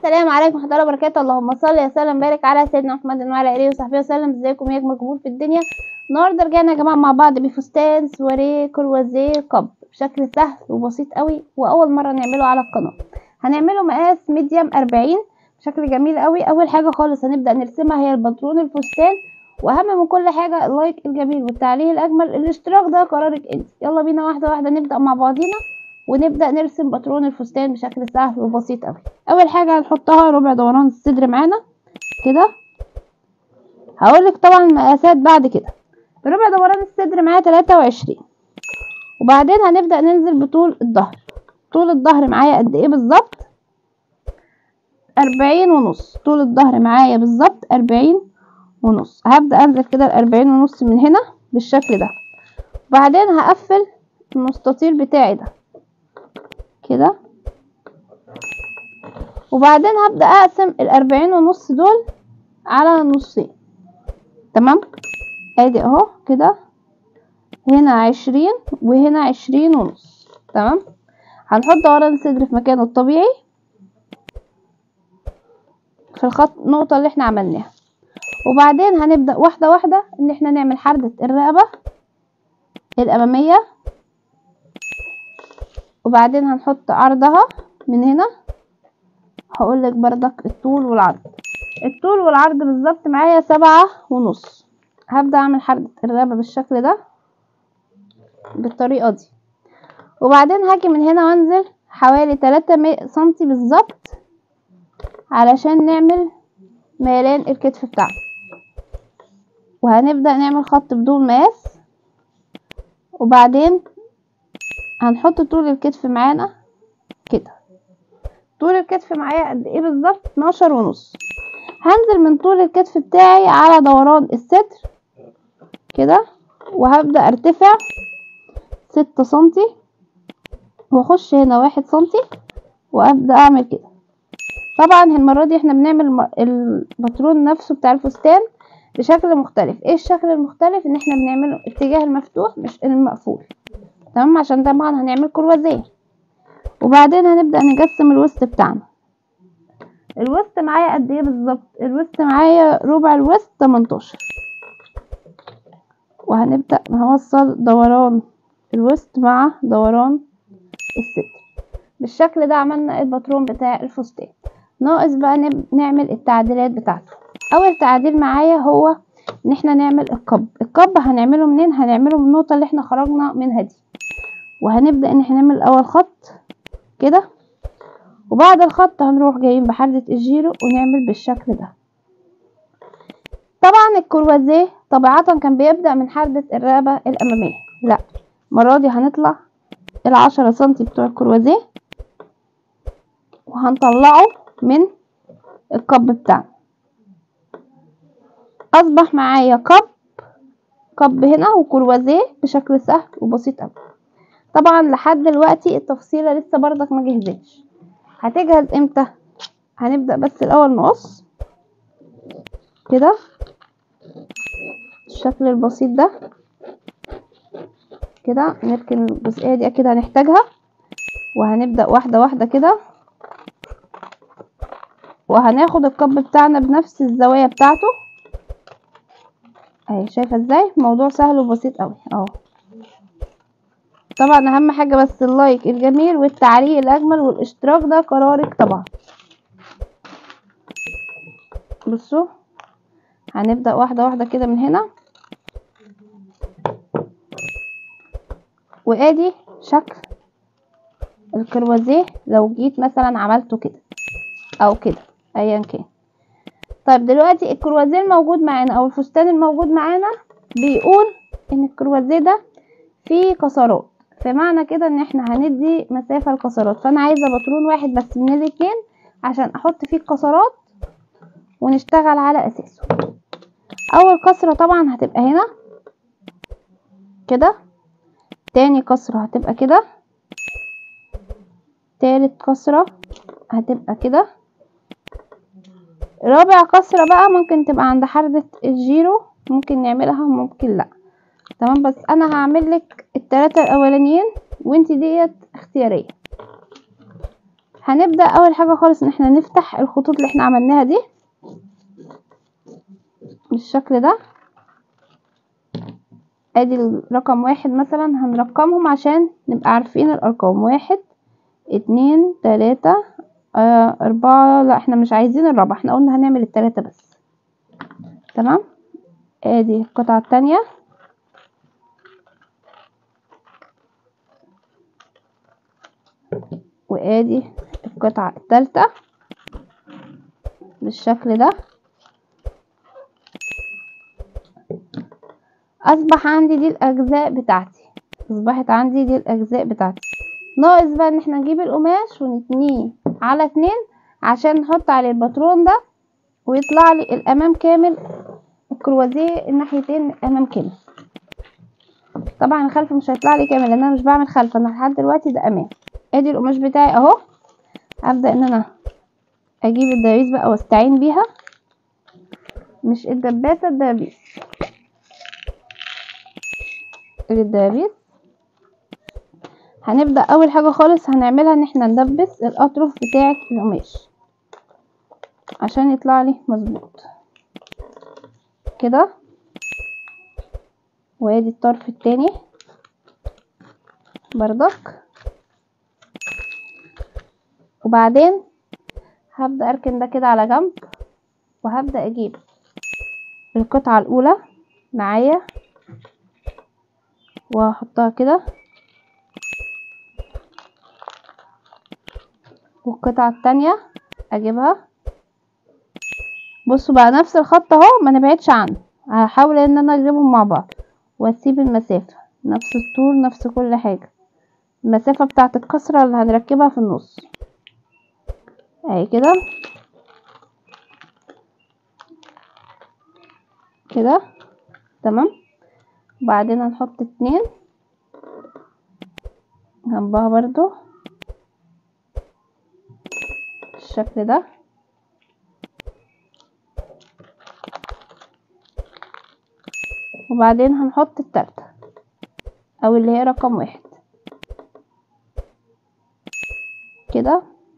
السلام عليكم ورحمه الله وبركاته اللهم صل وسلم وبارك على سيدنا محمد وعلى اله وصحبه وسلم ازيكم يا اجمل جمهور في الدنيا النهارده رجعنا يا جماعه مع بعض بفستان سواريه كروازيه قب بشكل سهل وبسيط قوي واول مره نعمله على القناه هنعمله مقاس ميديم 40 بشكل جميل قوي اول حاجه خالص هنبدا نرسمها هي البنطلون الفستان واهم من كل حاجه اللايك الجميل والتعليق الاجمل الاشتراك ده قرارك انت يلا بينا واحده واحده نبدا مع بعضينا ونبدا نرسم باترون الفستان بشكل سهل وبسيط قوي اول حاجه هنحطها ربع دوران الصدر معانا كده هقولك طبعا المقاسات بعد كده ربع دوران الصدر معايا 23 وبعدين هنبدا ننزل بطول الظهر طول الظهر معايا قد ايه بالظبط أربعين ونص طول الظهر معايا بالظبط أربعين ونص هبدا انزل كده الأربعين ونص من هنا بالشكل ده وبعدين هقفل المستطيل بتاعي ده كده وبعدين هبدأ اقسم الاربعين ونص دول على نصين تمام ادي اهو كده هنا عشرين وهنا عشرين ونص تمام هنحط دوران الصدر في مكانه الطبيعي في الخط النقطة اللي احنا عملناها وبعدين هنبدأ واحدة واحدة ان احنا نعمل حردة الرقبة الامامية وبعدين هنحط عرضها من هنا هقولك بردك الطول والعرض الطول والعرض بالظبط معايا سبعة ونص هبدأ اعمل حردة الرقبة بالشكل ده بالطريقة دي وبعدين هاجي من هنا وانزل حوالي تلاتة سنتي بالظبط علشان نعمل ميلان الكتف بتاعنا وهنبدأ نعمل خط بدون مقاس وبعدين هنحط طول الكتف معانا كده طول الكتف معايا قد ايه بالظبط 12 ونص هنزل من طول الكتف بتاعي على دوران الصدر كده وهبدأ ارتفع ستة سنتي واخش هنا واحد سنتي وابدأ اعمل كده طبعا المرة دي احنا بنعمل الباترون نفسه بتاع الفستان بشكل مختلف ايه الشكل المختلف ان احنا بنعمله اتجاه المفتوح مش المقفول تمام عشان طبعا هنعمل كروازيه وبعدين هنبدأ نقسم الوسط بتاعنا الوسط معايا قد ايه بالظبط الوسط معايا ربع الوسط 18 وهنبدأ نوصل دوران الوسط مع دوران الصدر بالشكل ده عملنا الباترون بتاع الفستان ناقص بقى نعمل التعديلات بتاعته اول تعديل معايا هو ان احنا نعمل القب القب هنعمله منين هنعمله من النقطه اللي احنا خرجنا منها دي وهنبدا ان احنا نعمل اول خط كده وبعد الخط هنروح جايين بحردة الجيرو ونعمل بالشكل ده طبعا الكروازيه طبيعة كان بيبدأ من حردة الرقبة الأمامية لا المرة دي هنطلع العشرة سنتي بتوع الكروازيه وهنطلعه من القب بتاعنا اصبح معايا قب قب هنا وكروازيه بشكل سهل وبسيط قوي طبعا لحد دلوقتي التفصيله لسه برضك ما جهزتش هتجهز امتى هنبدا بس الاول نقص كده الشكل البسيط ده كده نركن الجزئيه دي اكيد هنحتاجها وهنبدا واحده واحده كده وهناخد القب بتاعنا بنفس الزوايا بتاعته اهي شايفه ازاي الموضوع سهل وبسيط قوي اهو طبعا اهم حاجه بس اللايك الجميل والتعليق الاجمل والاشتراك ده قرارك طبعا بصوا هنبدا واحده واحده كده من هنا وادي شكل الكروازيه لو جيت مثلا عملته كده او كده ايا كان طيب دلوقتي الكروازيه الموجود معانا او الفستان الموجود معانا بيقول ان الكروازيه ده فيه كسرات فمعنى كده ان احنا هندي مسافه الكسرات فانا عايزه باترون واحد بس من الاتنين عشان احط فيه الكسرات ونشتغل على اساسه اول كسره طبعا هتبقى هنا كده تاني كسره هتبقى كده تالت كسره هتبقى كده رابع كسرة بقى ممكن تبقى عند حردة الجيرو ممكن نعملها ممكن لا تمام بس انا هعمل لك التلاتة الاولانيين وانت ديت اختيارية هنبدأ اول حاجة خالص ان احنا نفتح الخطوط اللي احنا عملناها دي بالشكل ده ادي الرقم واحد مثلا هنرقمهم عشان نبقى عارفين الارقام واحد اتنين تلاتة آه اربعة لا احنا مش عايزين الرابعة احنا قلنا هنعمل التلاتة بس تمام ادي القطعة التانية وادي القطعة التالتة بالشكل ده اصبح عندي دي الاجزاء بتاعتي اصبحت عندي دي الاجزاء بتاعتي ناقص بقى ان احنا نجيب القماش ونتنيه على اتنين عشان نحط عليه الباترون ده ويطلع لي الامام كامل الكروازيه الناحيتين الامام كامل طبعا الخلف مش هيطلع لي كامل لان انا مش بعمل خلف انا لحد دلوقتي ده امام ادي القماش بتاعي اهو ابدا ان انا اجيب الدبابيس بقى واستعين بيها مش الدباسه الدبابيس الدبابيس هنبدا اول حاجه خالص هنعملها ان احنا ندبس الاطراف بتاعه القماش عشان يطلع لي مظبوط كده وادي الطرف التاني بردك وبعدين هبدأ اركن ده كده على جنب وهبدأ اجيب القطعة الاولى معايا وهحطها كده والقطعة التانية اجيبها بصوا بقى نفس الخط اهو ما نبعدش عنه هحاول ان انا اجيبهم مع بعض واسيب المسافة نفس الطول نفس كل حاجة المسافة بتاعة الكسرة اللي هنركبها في النص اهي كده كده تمام وبعدين هنحط اتنين جنبها برضو بالشكل ده وبعدين هنحط التالتة او اللي هي رقم واحد كده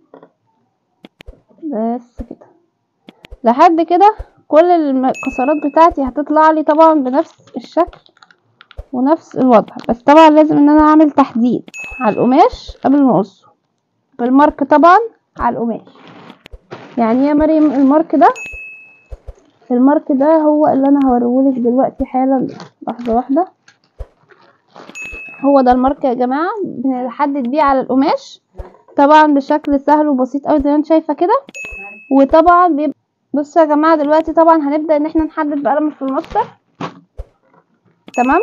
بس كده لحد كده كل الكسرات بتاعتي هتطلع لي طبعا بنفس الشكل ونفس الوضع بس طبعا لازم ان انا اعمل تحديد على القماش قبل ما اقصه بالمارك طبعا على القماش يعني يا مريم المارك ده المارك ده هو اللي انا هوريهولك دلوقتي حالا لحظه واحده هو ده المارك يا جماعه بنحدد بيه على القماش طبعا بشكل سهل وبسيط قوي زي ما انت شايفه كده وطبعا بيبقى بصوا يا جماعه دلوقتي طبعا هنبدا ان احنا نحدد بقلم في الماستر تمام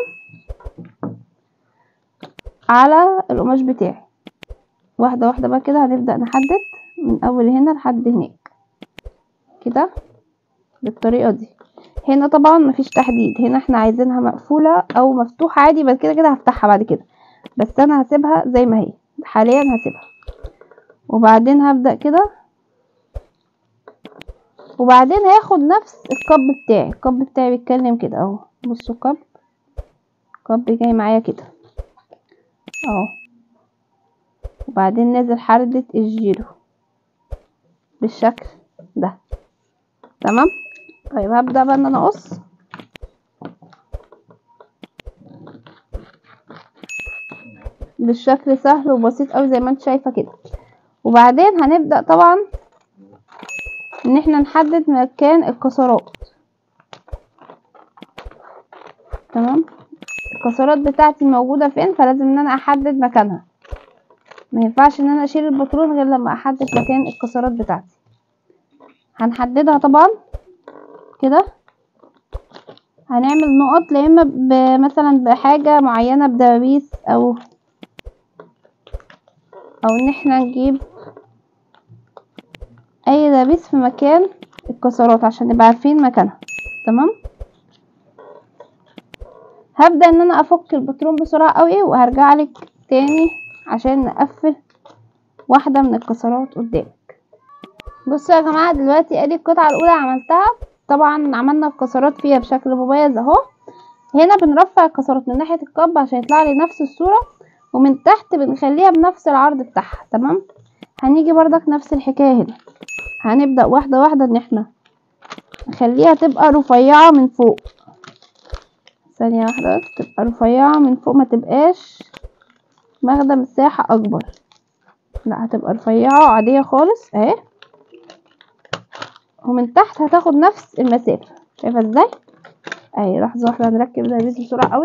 على القماش بتاعي واحده واحده بقى كده هنبدا نحدد من اول هنا لحد هناك كده بالطريقه دي هنا طبعا مفيش تحديد هنا احنا عايزينها مقفوله او مفتوحه عادي بس كده كده هفتحها بعد كده بس انا هسيبها زي ما هي حاليا هسيبها وبعدين هبدا كده وبعدين هاخد نفس الكب بتاعي الكب بتاعي بيتكلم كده اهو بصوا كب كب جاي معايا كده اهو وبعدين نازل حردة الجيرو بالشكل ده تمام طيب هبدأ بقى ان انا اقص بالشكل سهل وبسيط اوي زي ما انت شايفة كده وبعدين هنبدأ طبعا ان احنا نحدد مكان الكسرات تمام الكسرات بتاعتي موجودة فين فلازم ان انا احدد مكانها ما ينفعش ان انا اشيل البطرون غير لما احدد مكان الكسرات بتاعتي هنحددها طبعا كده هنعمل نقط لا اما مثلا بحاجة معينة بدبابيس او او ان احنا نجيب اي دبابيس في مكان الكسرات عشان نبقى عارفين مكانها تمام هبدأ ان انا افك البطرون بسرعة قوي وهرجع لك تاني عشان نقفل واحدة من الكسرات قدامك بصوا يا جماعة دلوقتي ادي القطعة الاولى عملتها طبعا عملنا الكسرات فيها بشكل مميز اهو هنا بنرفع الكسرات من ناحية الكب عشان يطلع لي نفس الصورة ومن تحت بنخليها بنفس العرض بتاعها تمام هنيجي بردك نفس الحكاية هنا هنبدأ واحدة واحدة ان احنا نخليها تبقى رفيعة من فوق ثانية واحدة بس، تبقى رفيعة من فوق ما تبقاش واخدة مساحة أكبر لا هتبقى رفيعة عادية خالص اهي ومن تحت هتاخد نفس المسافة شايفة ازاي اهي لحظة واحدة هنركب الدبابيس بسرعة قوي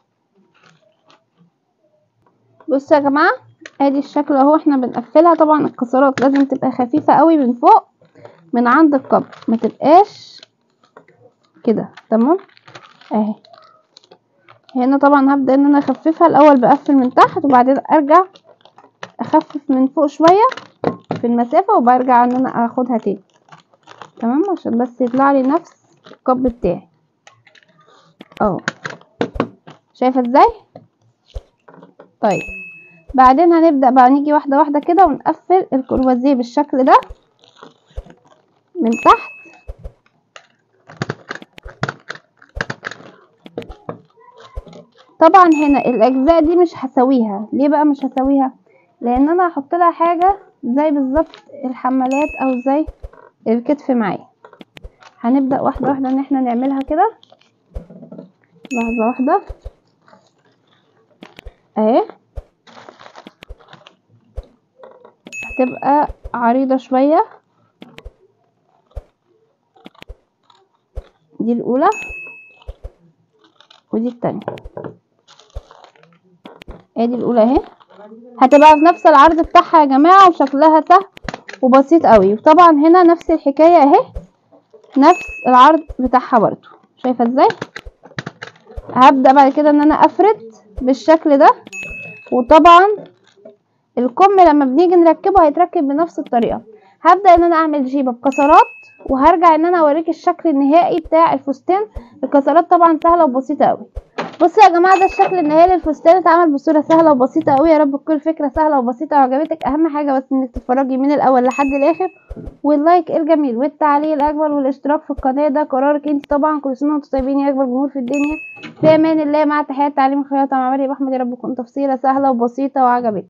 بصوا يا جماعة ادي الشكل اهو احنا بنقفلها طبعا الكسرات لازم تبقى خفيفة قوي من فوق من عند القبر ما تبقاش كده تمام اهي هنا طبعا هبدأ ان انا اخففها الاول بقفل من تحت وبعدين ارجع اخفف من فوق شوية في المسافة وبرجع ان انا اخدها تاني تمام عشان بس يطلع لي نفس القب بتاعي اهو شايفة ازاي طيب بعدين هنبدأ بقى نيجي واحدة واحدة كده ونقفل الكروازيه بالشكل ده من تحت طبعا هنا الاجزاء دي مش هسويها ليه بقى مش هسويها لان انا هحط لها حاجه زي بالظبط الحمالات او زي الكتف معايا هنبدا واحده واحده ان احنا نعملها كده لحظه واحده اهي هتبقى عريضه شويه دي الاولى ودي التانية ادي الاولى اهي هتبقى في نفس العرض بتاعها يا جماعة وشكلها سهل وبسيط قوي وطبعا هنا نفس الحكاية اهي نفس العرض بتاعها برضو شايفة ازاي هبدأ بعد كده ان انا افرد بالشكل ده وطبعا الكم لما بنيجي نركبه هيتركب بنفس الطريقة هبدأ ان انا اعمل جيبة بكسرات وهرجع ان انا اوريك الشكل النهائي بتاع الفستان الكسرات طبعا سهله وبسيطه قوي بصوا يا جماعه ده الشكل النهائي للفستان اتعمل بصوره سهله وبسيطه قوي يا رب تكون فكره سهله وبسيطه وعجبتك اهم حاجه بس انك تتفرجي من الاول لحد الاخر واللايك الجميل والتعليق الاجمل والاشتراك في القناه ده قرارك انت طبعا كل سنه وانتم طيبين يا اكبر جمهور في الدنيا في امان الله مع تحيات تعليم الخياطه مع مريم احمد يا رب تكون تفصيله سهله وبسيطه وعجبتك